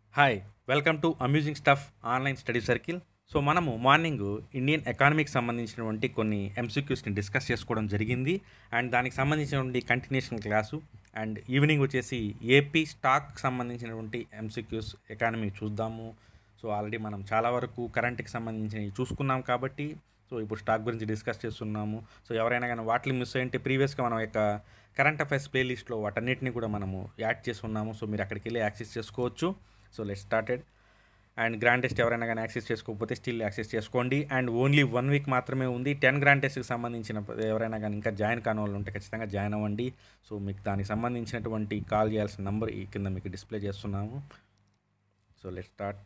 hi welcome to amusing stuff online study circle so మనము morning Indian ఎకానమీకి సంబంధించినటువంటి కొన్ని ఎంసీక్యూస్ని డిస్కస్ చేసుకోవడం జరిగింది అండ్ దానికి సంబంధించినటువంటి కంటిన్యూషన్ క్లాసు అండ్ ఈవినింగ్ వచ్చేసి ఏపీ స్టాక్ సంబంధించినటువంటి ఎంసీక్యూస్ ఎకానమీ చూద్దాము సో ఆల్రెడీ మనం చాలా వరకు కరెంట్కి సంబంధించినవి చూసుకున్నాం కాబట్టి సో ఇప్పుడు స్టాక్ గురించి డిస్కస్ చేస్తున్నాము సో ఎవరైనా కానీ వాటిని మిస్ అయ్యింటే ప్రీవియస్గా మనం యొక్క కరెంట్ అఫైర్స్ ప్లేలిస్ట్లో వాటన్నిటిని కూడా మనము యాడ్ చేసి ఉన్నాము సో మీరు అక్కడికి వెళ్ళి యాక్సెస్ చేసుకోవచ్చు so let started and grand test ఎవరైనా కానీ యాక్సెస్ చేసుకోకపోతే స్టిల్ యాక్సెస్ చేసుకోండి అండ్ ఓన్లీ వన్ వీక్ మాత్రమే ఉంది టెన్ గ్రాండ్ టెస్ట్కి సంబంధించిన ఎవరైనా కానీ ఇంకా జాయిన్ కాని వాళ్ళు ఉంటే ఖచ్చితంగా జాయిన్ అవ్వండి సో మీకు దానికి సంబంధించినటువంటి కాల్ చేయాల్సిన నంబర్ ఈ కింద మీకు డిస్ప్లే చేస్తున్నాము సో లెట్ స్టార్ట్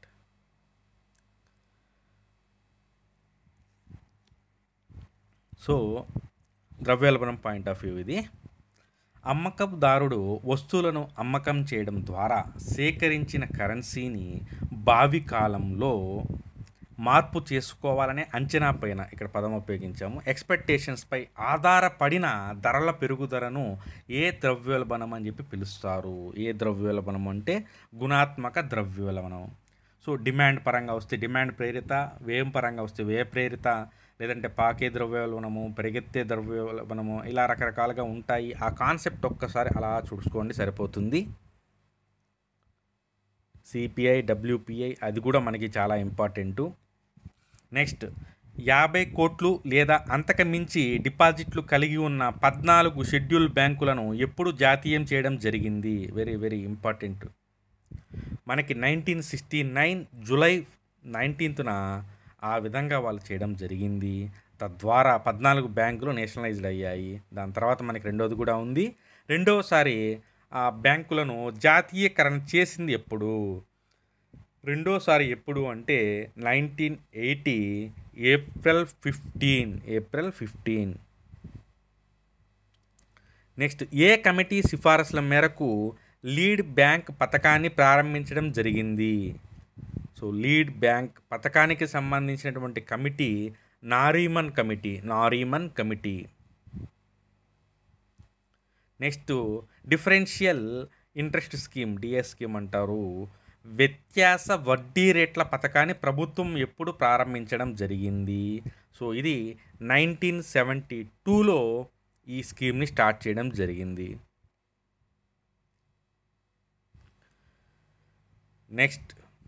సో ద్రవ్యోల్బణం పాయింట్ ఆఫ్ వ్యూ ఇది అమ్మకందారుడు వస్తువులను అమ్మకం చేయడం ద్వారా సేకరించిన కరెన్సీని భావి కాలంలో మార్పు చేసుకోవాలనే అంచనా పైన ఇక్కడ పదం ఉపయోగించాము ఎక్స్పెక్టేషన్స్పై ఆధారపడిన ధరల పెరుగుదలను ఏ ద్రవ్యోల్బణం అని చెప్పి పిలుస్తారు ఏ ద్రవ్యోల్బణం అంటే గుణాత్మక ద్రవ్యోల్బణం సో డిమాండ్ పరంగా వస్తే డిమాండ్ ప్రేరిత వ్యయం పరంగా వస్తే వ్యయ ప్రేరిత లేదంటే పాకే ద్రవ్యోల్బణము పరిగెత్తే ద్రవ్యోల్బణము ఇలా రకరకాలుగా ఉంటాయి ఆ కాన్సెప్ట్ ఒక్కసారి అలా చూసుకోండి సరిపోతుంది సిపిఐ డబ్ల్యూపిఐ అది కూడా మనకి చాలా ఇంపార్టెంటు నెక్స్ట్ యాభై కోట్లు లేదా అంతకు మించి డిపాజిట్లు కలిగి ఉన్న పద్నాలుగు షెడ్యూల్ బ్యాంకులను ఎప్పుడు జాతీయం చేయడం జరిగింది వెరీ వెరీ ఇంపార్టెంట్ మనకి నైన్టీన్ సిక్స్టీ నైన్ జూలై నైన్టీన్త్న ఆ విధంగా వాళ్ళు చేయడం జరిగింది తద్వారా పద్నాలుగు బ్యాంకులు నేషనలైజ్డ్ అయ్యాయి దాని తర్వాత మనకి రెండోది కూడా ఉంది రెండోసారి ఆ బ్యాంకులను జాతీయకరణ చేసింది ఎప్పుడు రెండోసారి ఎప్పుడు అంటే nineteen eighty April fifteen April fifteen next a committee సిఫారసుల మేరకు లీడ్ బ్యాంక్ పథకాన్ని ప్రారంభించడం జరిగింది సో లీడ్ బ్యాంక్ పథకానికి సంబంధించినటువంటి committee Nariman committee Nariman committee next differential interest scheme DS scheme అంటారు వ్యత్యాస వడ్డీ రేట్ల పథకాన్ని ప్రభుత్వం ఎప్పుడు ప్రారంభించడం జరిగింది సో ఇది నైన్టీన్ సెవెంటీ టూలో ఈ స్కీమ్ని స్టార్ట్ చేయడం జరిగింది నెక్స్ట్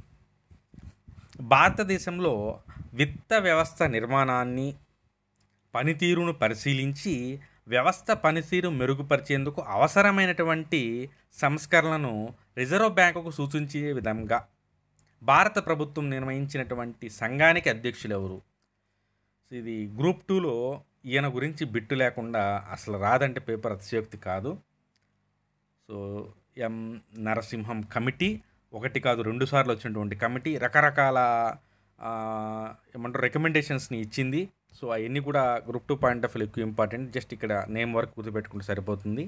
భారతదేశంలో విత్త వ్యవస్థ నిర్మాణాన్ని పనితీరును పరిశీలించి వ్యవస్థ పనితీరు మెరుగుపరిచేందుకు అవసరమైనటువంటి సంస్కరణలను రిజర్వ్ బ్యాంకుకు సూచించే విధంగా భారత ప్రభుత్వం నిర్వహించినటువంటి సంఘానికి అధ్యక్షులు ఎవరు ఇది గ్రూప్ టూలో ఈయన గురించి బిట్టు లేకుండా అసలు రాదంటే పేపర్ అతిశయోక్తి కాదు సో ఎం నరసింహం కమిటీ ఒకటి కాదు రెండు సార్లు వచ్చినటువంటి కమిటీ రకరకాల ఏమంటారు రికమెండేషన్స్ని ఇచ్చింది సో అవన్నీ కూడా group two point of view ఎక్కువ ఇంపార్టెంట్ జస్ట్ ఇక్కడ నేమ్ వర్క్ గుర్తుపెట్టుకుంటే సరిపోతుంది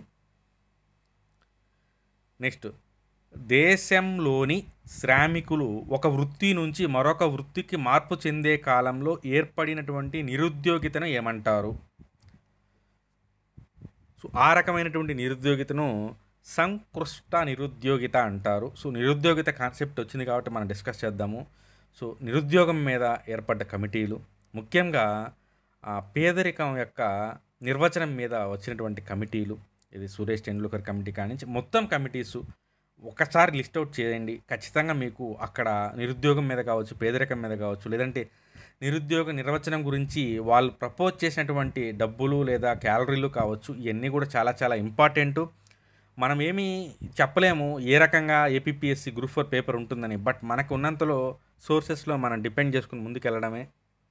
నెక్స్ట్ దేశంలోని శ్రామికులు ఒక వృత్తి నుంచి మరొక వృత్తికి మార్పు చెందే కాలంలో ఏర్పడినటువంటి నిరుద్యోగితను ఏమంటారు సో ఆ రకమైనటువంటి నిరుద్యోగితను సంకృష్ట నిరుద్యోగిత అంటారు సో నిరుద్యోగిత కాన్సెప్ట్ వచ్చింది కాబట్టి మనం డిస్కస్ చేద్దాము సో నిరుద్యోగం మీద ఏర్పడ్డ కమిటీలు ముఖ్యంగా పేదరికం యొక్క నిర్వచనం మీద వచ్చినటువంటి కమిటీలు ఇది సురేష్ టెండూల్కర్ కమిటీ కానించి మొత్తం కమిటీసు ఒకసారి లిస్ట్ అవుట్ చేయండి ఖచ్చితంగా మీకు అక్కడ నిరుద్యోగం మీద కావచ్చు పేదరికం మీద కావచ్చు లేదంటే నిరుద్యోగ నిర్వచనం గురించి వాళ్ళు ప్రపోజ్ చేసినటువంటి డబ్బులు లేదా క్యాలరీలు కావచ్చు ఇవన్నీ కూడా చాలా చాలా ఇంపార్టెంటు మనం ఏమీ చెప్పలేము ఏ రకంగా ఏపీఎస్సి గ్రూప్ ఫోర్ పేపర్ ఉంటుందని బట్ మనకు ఉన్నంతలో సోర్సెస్లో మనం డిపెండ్ చేసుకుని ముందుకెళ్ళడమే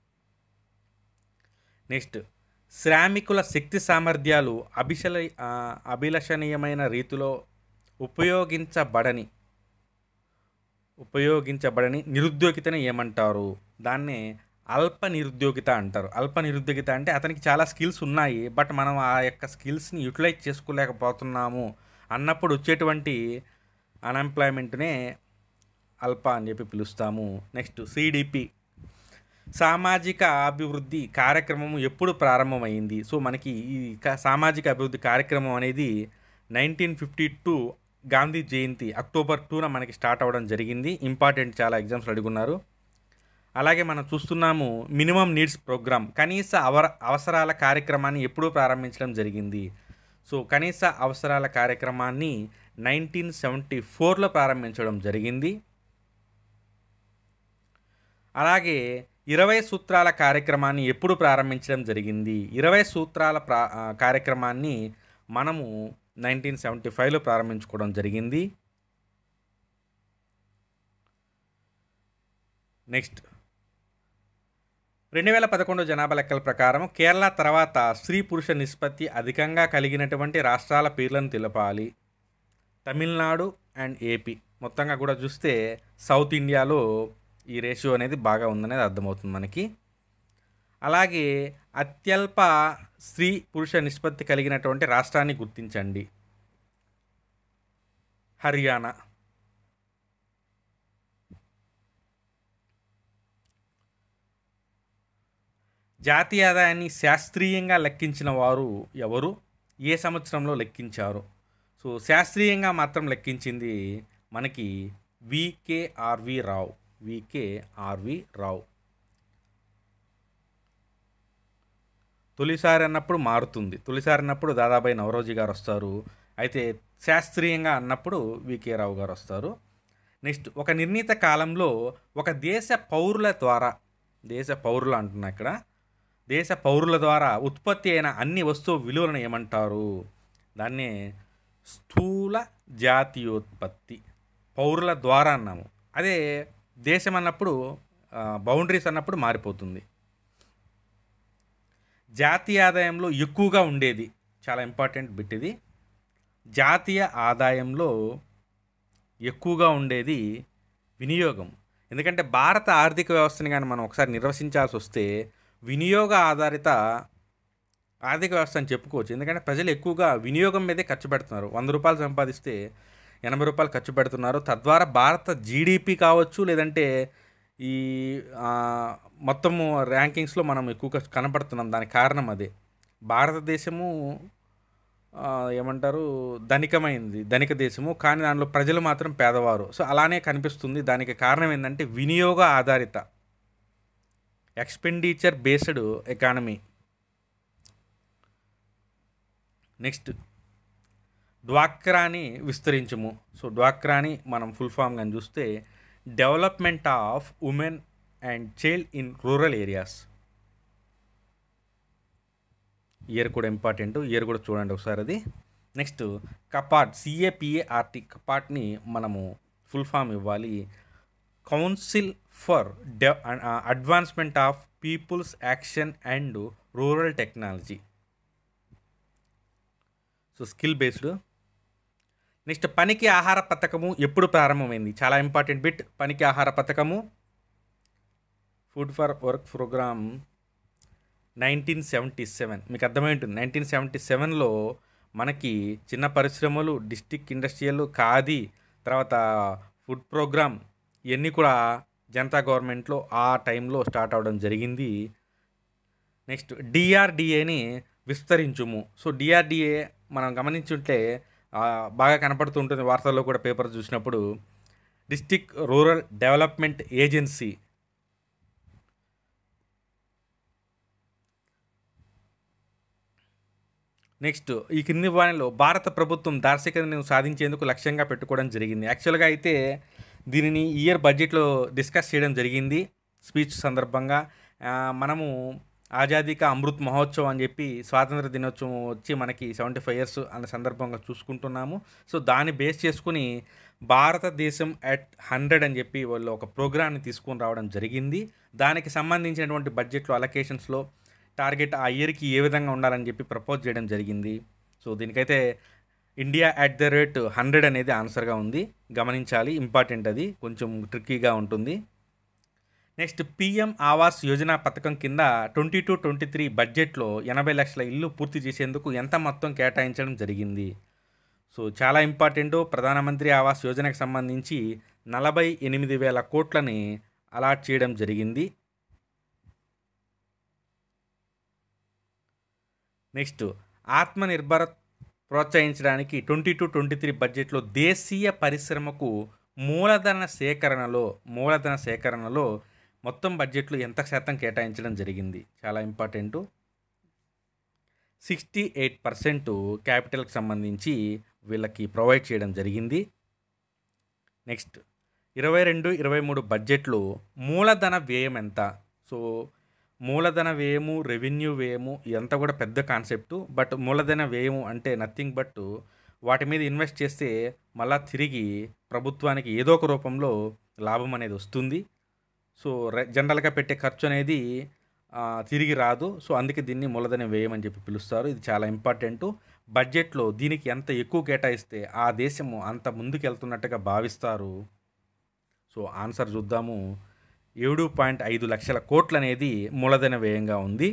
నెక్స్ట్ శ్రామికుల శక్తి సామర్థ్యాలు అభిశల అభిలషణీయమైన రీతిలో ఉపయోగించబడని ఉపయోగించబడని నిరుద్యోగితని ఏమంటారు దాన్నే అల్ప నిరుద్యోగిత అంటారు అల్ప నిరుద్యోగిత అంటే అతనికి చాలా స్కిల్స్ ఉన్నాయి బట్ మనం ఆ యొక్క స్కిల్స్ని యూటిలైజ్ చేసుకోలేకపోతున్నాము అన్నప్పుడు వచ్చేటువంటి అన్ఎంప్లాయ్మెంట్నే అల్ప అని చెప్పి పిలుస్తాము నెక్స్ట్ సిడిపి సామాజిక అభివృద్ధి కార్యక్రమం ఎప్పుడు ప్రారంభమైంది సో మనకి ఈ సామాజిక అభివృద్ధి కార్యక్రమం అనేది nineteen fifty two Gandhi Jayanti October టూన మనకి స్టార్ట్ అవ్వడం జరిగింది ఇంపార్టెంట్ చాలా ఎగ్జామ్స్లో అడుగున్నారు అలాగే మనం చూస్తున్నాము మినిమం నీడ్స్ ప్రోగ్రామ్ కనీస అవర అవసరాల కార్యక్రమాన్ని ఎప్పుడూ ప్రారంభించడం జరిగింది సో కనీస అవసరాల కార్యక్రమాన్ని నైన్టీన్ సెవెంటీ ఫోర్లో ప్రారంభించడం జరిగింది అలాగే ఇరవై సూత్రాల కార్యక్రమాన్ని ఎప్పుడు ప్రారంభించడం జరిగింది ఇరవై సూత్రాల ప్రా ఆ, కార్యక్రమాన్ని మనము నైన్టీన్ సెవెంటీ ఫైవ్లో ప్రారంభించుకోవడం జరిగింది నెక్స్ట్ రెండు వేల పదకొండు జనాభా లెక్కల ప్రకారం కేరళ తర్వాత స్త్రీ పురుష నిష్పత్తి అధికంగా కలిగినటువంటి రాష్ట్రాల పేర్లను తెలపాలి తమిళనాడు అండ్ ఏపీ మొత్తంగా కూడా చూస్తే సౌత్ ఇండియాలో ఈ రేషియో అనేది బాగా ఉందనేది అర్థమవుతుంది మనకి అలాగే అత్యల్ప స్త్రీ పురుష నిష్పత్తి కలిగినటువంటి రాష్ట్రాన్ని గుర్తించండి హర్యానా జాతీయ ఆదాయాన్ని శాస్త్రీయంగా లెక్కించిన వారు ఎవరు ఏ సంవత్సరంలో లెక్కించారు సో శాస్త్రీయంగా మాత్రం లెక్కించింది మనకి వికేఆర్వి రావు వికేఆర్వి రావు తొలిసారి అన్నప్పుడు మారుతుంది తొలిసారి అన్నప్పుడు దాదాబాయి నవరోజీ గారు వస్తారు అయితే శాస్త్రీయంగా అన్నప్పుడు వికే రావు గారు వస్తారు నెక్స్ట్ ఒక నిర్ణీత కాలంలో ఒక దేశ పౌరుల ద్వారా దేశ పౌరులు అంటున్నా ఇక్కడ దేశ పౌరుల ద్వారా ఉత్పత్తి అయిన అన్ని వస్తువు విలువలను ఏమంటారు దాన్నే స్థూల జాతీయోత్పత్తి పౌరుల ద్వారా అన్నాము అదే దేశం అన్నప్పుడు బౌండరీస్ అన్నప్పుడు మారిపోతుంది జాతీయ ఆదాయంలో ఎక్కువగా ఉండేది చాలా ఇంపార్టెంట్ బిట్ ఇది జాతీయ ఆదాయంలో ఎక్కువగా ఉండేది వినియోగం ఎందుకంటే భారత ఆర్థిక వ్యవస్థని కానీ మనం ఒకసారి నిర్వచించాల్సి వస్తే వినియోగ ఆధారిత ఆర్థిక వ్యవస్థ అని చెప్పుకోవచ్చు ఎందుకంటే ప్రజలు ఎక్కువగా వినియోగం మీదే ఖర్చు పెడుతున్నారు వంద రూపాయలు సంపాదిస్తే ఎనభై రూపాయలు ఖర్చు పెడుతున్నారు తద్వారా భారత జీడిపి కావచ్చు లేదంటే ఈ ఆ, మొత్తము ర్యాంకింగ్స్లో మనం ఎక్కువగా కనపడుతున్నాం దానికి కారణం అదే భారతదేశము ఆ, ఏమంటారు ధనికమైంది ధనిక దేశము కానీ దానిలో ప్రజలు మాత్రం పేదవారు సో అలానే కనిపిస్తుంది దానికి కారణం ఏంటంటే వినియోగ ఆధారిత ఎక్స్పెండిచర్ బేస్డ్ ఎకానమీ నెక్స్ట్ డ్వాక్రాని విస్తరించము సో డ్వాక్రాని మనం ఫుల్ ఫామ్ కానీ చూస్తే development of women and child in rural areas year కూడా ఇంపార్టెంట్ ఇయర్ కూడా చూడండి ఒకసారి అది నెక్స్ట్ కపాట్ సిఏపిఏఆర్టీ కపాట్ని మనము ఫుల్ ఫామ్ ఇవ్వాలి council for the advancement of people's action and rural technology so skill based next పనికి ఆహార పథకము ఎప్పుడు ప్రారంభమైంది చాలా ఇంపార్టెంట్ బిట్ పనికి ఆహార పథకము food for work programme nineteen seventy seven మీకు అర్థమై ఉంటుంది నైన్టీన్ సెవెంటీ సెవెన్లో మనకి చిన్న పరిశ్రమలు డిస్టిక్ ఇండస్ట్రియల్ ఖాదీ తర్వాత ఫుడ్ ప్రోగ్రామ్ ఇవన్నీ కూడా జనతా గవర్నమెంట్లో ఆ టైంలో స్టార్ట్ అవడం జరిగింది నెక్స్ట్ డిఆర్డిఏని విస్తరించుము సో డిఆర్డిఏ మనం గమనించుంటే ఆ, బాగా కనపడుతూ ఉంటుంది వార్తల్లో కూడా పేపర్ చూసినప్పుడు district rural development agency next ఈ కింది వాణిలో భారత ప్రభుత్వం దార్శనికతను సాధించేందుకు లక్ష్యంగా పెట్టుకోవడం జరిగింది యాక్చువల్గా అయితే దీనిని ఈ ఇయర్ బడ్జెట్లో డిస్కస్ చేయడం జరిగింది స్పీచ్ సందర్భంగా ఆ, మనము ఆజాదీ కా అమృత్ మహోత్సవం అని చెప్పి స్వాతంత్ర దినోత్సవం వచ్చి మనకి సెవెంటీ ఫైవ్ ఇయర్స్ అనే సందర్భంగా చూసుకుంటున్నాము సో దాన్ని బేస్ చేసుకుని భారతదేశం అట్ హండ్రెడ్ అని చెప్పి వాళ్ళు ఒక ప్రోగ్రామ్ని తీసుకొని రావడం జరిగింది దానికి సంబంధించినటువంటి బడ్జెట్లో అలొకేషన్స్లో టార్గెట్ ఆ ఇయర్కి ఏ విధంగా ఉండాలని చెప్పి ప్రపోజ్ చేయడం జరిగింది సో దీనికైతే India at the rate hundred అనేది ఆన్సర్గా ఉంది గమనించాలి ఇంపార్టెంట్ అది కొంచెం ట్రిక్కీగా ఉంటుంది నెక్స్ట్ పిఎం ఆవాస్ యోజన పథకం కింద ట్వంటీ టు ట్వంటీ త్రీ బడ్జెట్లో ఎనభై లక్షల ఇల్లు పూర్తి చేసేందుకు ఎంత మొత్తం కేటాయించడం జరిగింది సో చాలా ఇంపార్టెంట్ ప్రధానమంత్రి ఆవాస్ యోజనకు సంబంధించి నలభై ఎనిమిది వేల కోట్లని అలాట్ చేయడం జరిగింది నెక్స్ట్ ఆత్మనిర్భర్ ప్రోత్సహించడానికి ట్వంటీ టు ట్వంటీ త్రీ బడ్జెట్లో దేశీయ పరిశ్రమకు మూలధన సేకరణలో మూలధన సేకరణలో మొత్తం బడ్జెట్లో ఎంత శాతం కేటాయించడం జరిగింది చాలా ఇంపార్టెంటు సిక్స్టీ ఎయిట్ పర్సెంట్ క్యాపిటల్కి సంబంధించి వీళ్ళకి ప్రొవైడ్ చేయడం జరిగింది నెక్స్ట్ ఇరవై రెండు ఇరవై మూడు బడ్జెట్లో మూలధన వ్యయం ఎంత సో మూలధన వ్యయము రెవెన్యూ వ్యయము ఇదంతా కూడా పెద్ద కాన్సెప్టు బట్ మూలధన వ్యయము అంటే నథింగ్ బట్ వాటి మీద ఇన్వెస్ట్ చేస్తే మళ్ళా తిరిగి ప్రభుత్వానికి ఏదో ఒక రూపంలో లాభం అనేది వస్తుంది సో రె- జనరల్గా పెట్టే ఖర్చు అనేది ఆ, తిరిగి రాదు సో అందుకే దీన్ని మూలధన వ్యయం అని చెప్పి పిలుస్తారు ఇది చాలా ఇంపార్టెంట్ బడ్జెట్లో దీనికి ఎంత ఎక్కువ కేటాయిస్తే ఆ దేశము అంత ముందుకు వెళ్తున్నట్టుగా భావిస్తారు సో ఆన్సర్ చూద్దాము ఏడు పాయింట్ ఐదు లక్షల కోట్లు అనేది మూలధన వ్యయంగా ఉంది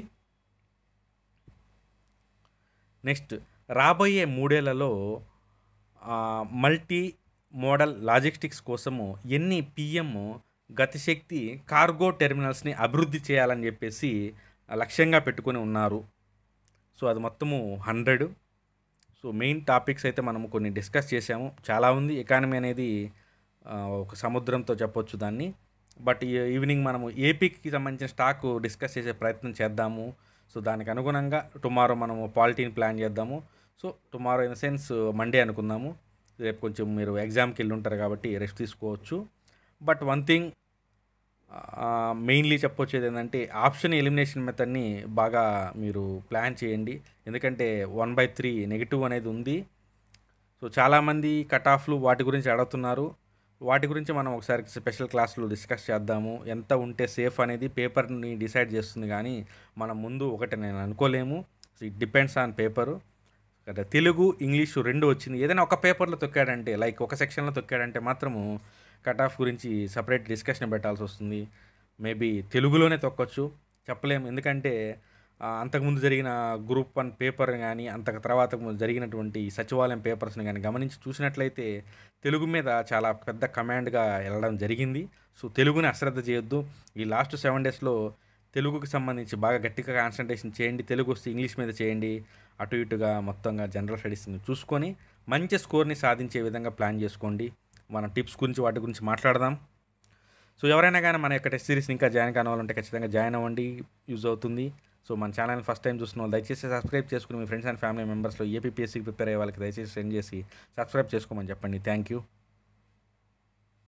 నెక్స్ట్ రాబోయే మూడేళ్లలో ఆ, మల్టీ మోడల్ లాజిస్టిక్స్ కోసము ఎన్ని పిఎం గతిశక్తి కార్గో టెర్మినల్స్ని అభివృద్ధి చేయాలని చెప్పేసి లక్ష్యంగా పెట్టుకొని ఉన్నారు సో అది మొత్తము హండ్రెడ్ సో మెయిన్ టాపిక్స్ అయితే మనము కొన్ని డిస్కస్ చేసాము చాలా ఉంది ఎకానమీ అనేది ఆ, ఒక సముద్రంతో చెప్పొచ్చు దాన్ని బట్ ఈ ఈవినింగ్ మనము ఏపీకి సంబంధించిన స్టాక్ డిస్కస్ చేసే ప్రయత్నం చేద్దాము సో దానికి అనుగుణంగా టుమారో మనము పాలిటీని ప్లాన్ చేద్దాము so tomorrow in the sense Monday అనుకుందాము రేపు కొంచెం మీరు ఎగ్జామ్కి వెళ్ళి ఉంటారు కాబట్టి రెస్ట్ తీసుకోవచ్చు బట్ వన్ థింగ్ మెయిన్లీ చెప్పొచ్చేది ఏంటంటే ఆప్షన్ ఎలిమినేషన్ మెథడ్ని బాగా మీరు ప్లాన్ చేయండి ఎందుకంటే వన్ బై త్రీ నెగిటివ్ అనేది ఉంది సో చాలామంది కట్ ఆఫ్లు వాటి గురించి అడుగుతున్నారు వాటి గురించి మనం ఒకసారి స్పెషల్ క్లాసులో డిస్కస్ చేద్దాము ఎంత ఉంటే సేఫ్ అనేది పేపర్ని డిసైడ్ చేస్తుంది కానీ మనం ముందు ఒకటి నేను అనుకోలేము so it depends on paper కదా తెలుగు ఇంగ్లీషు రెండు వచ్చింది ఏదైనా ఒక పేపర్లో తొక్కాడంటే లైక్ ఒక సెక్షన్లో తొక్కాడంటే మాత్రము కట్ ఆఫ్ గురించి సపరేట్ డిస్కషన్ పెట్టాల్సి వస్తుంది మేబీ తెలుగులోనే తొక్కొచ్చు చెప్పలేము ఎందుకంటే ఆ, అంతకుముందు జరిగిన గ్రూప్ వన్ పేపర్ కానీ అంతకు తర్వాత జరిగినటువంటి సచివాలయం పేపర్స్ని కానీ గమనించి చూసినట్లయితే తెలుగు మీద చాలా పెద్ద కమాండ్గా వెళ్ళడం జరిగింది సో తెలుగుని అశ్రద్ధ చేయొద్దు ఈ లాస్ట్ సెవెన్ డేస్లో తెలుగుకి సంబంధించి బాగా గట్టిగా కాన్సన్ట్రేషన్ చేయండి తెలుగు వస్తే ఇంగ్లీష్ మీద చేయండి అటు ఇటుగా మొత్తంగా జనరల్ స్టడీస్ని చూసుకొని మంచి స్కోర్ని సాధించే విధంగా ప్లాన్ చేసుకోండి మనం టిప్స్ గురించి వాటి గురించి మాట్లాడదాం సో ఎవరైనా కానీ మన యొక్క టెస్ట్ సిరీస్ని ఇంకా జాయిన్ కావాలంటే ఖచ్చితంగా జాయిన్ అవ్వండి యూజ్ అవుతుంది సో మన ఛానల్ ఫస్ట్ టైం చూస్తున్న వాళ్ళు దయచేసి సబ్స్క్రైబ్ చేసుకుని మీ ఫ్రెండ్స్ అండ్ ఫ్యామిలీ మెంబర్స్లో ఏపీఎస్సీకి ప్రిపేర్ అయ్యే వాళ్ళకి దయచేసి సెండ్ చేసి సబ్స్క్రైబ్ చేసుకోమని చెప్పండి థ్యాంక్ యూ